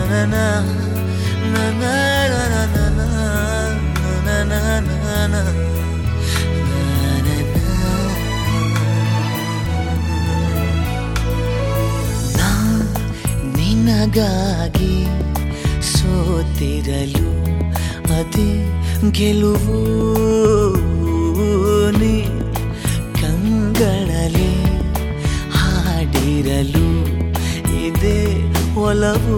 ನಾ ನಿನಗಾಗಿ ಸೋತಿರಲು ಅದೇ ಗೆಲುವು ನೀ ಕಂಗಳಲ್ಲಿ ಹಾಡಿರಲು ಇದೇ ಒಲವು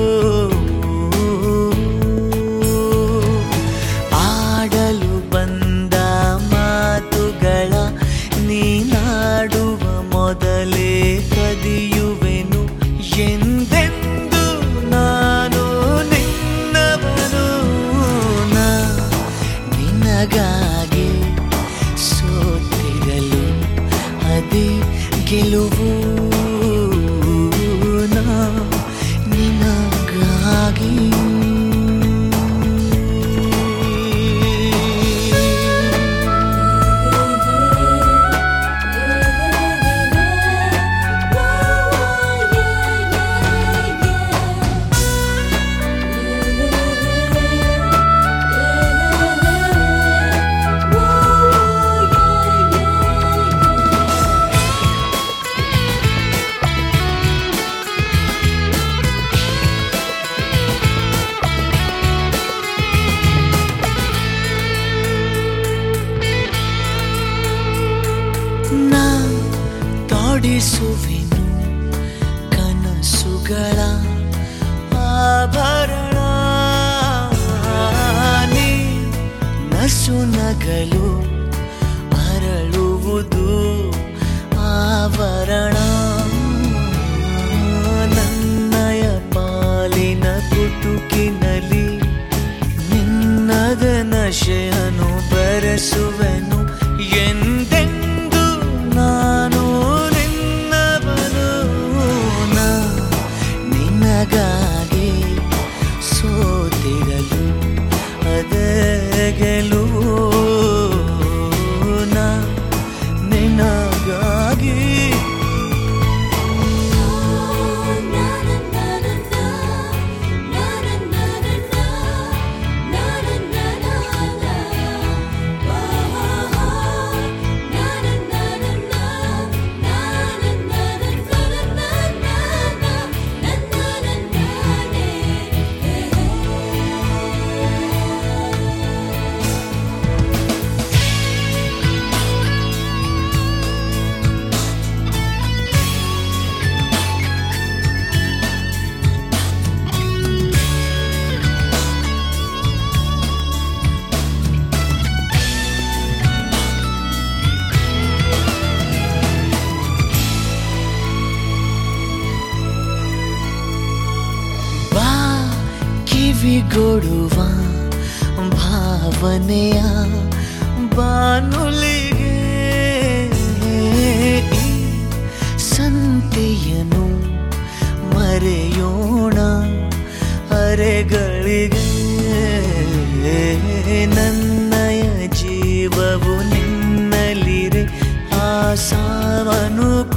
ಆಡಲು ಬಂದ ಮಾತುಗಳ ನೀನಾಡುವ ಮೊದಲೇ ಕದಿಯುವೆನು ಎಂದೆಂದು ನಾನು ನಿನ್ನವನು ನಾ ನಿನಗಾಗಿ ಸೋತಿರಲು ಅದೇ ಗೆಲುವು ನಾ ನಿನಗಾಗಿ ನಾ ತೊಡಿಸುವೆನು ಕನಸುಗಳ ಆಭರಣ ನೀ ನಸು ನಗಲು ಅರಳುವುದು ಆವರಣ ನನ್ನಯ ಪಾಲಿನ ಕುಟುಕಿನಲಿ ನಿನ್ನದ ನಶೆಯನ್ನು ಬರೆಸುವೆನು ಎಂದೆಂದು ನಾನು ನಿನ್ನವನು ನಾ ನಿನಗಾಗಿ ಸೋತಿರಲು ಅದೇ ಗೆಲುವು ನಾ ನಿನಗಾಗಿ ಬಾ ಕಿವಿಗೊಡುವ ಭಾವನೆಯ ಬಾನುಲಿಗೆ ಈ ಸಂತೆಯನು ಮರೆಯೋಣ ಅರೆಗಳಿಗೆ ನನ್ನಯ ಜೀವವು ನಿನ್ನಲಿರೆ ಆ ಸಾವನು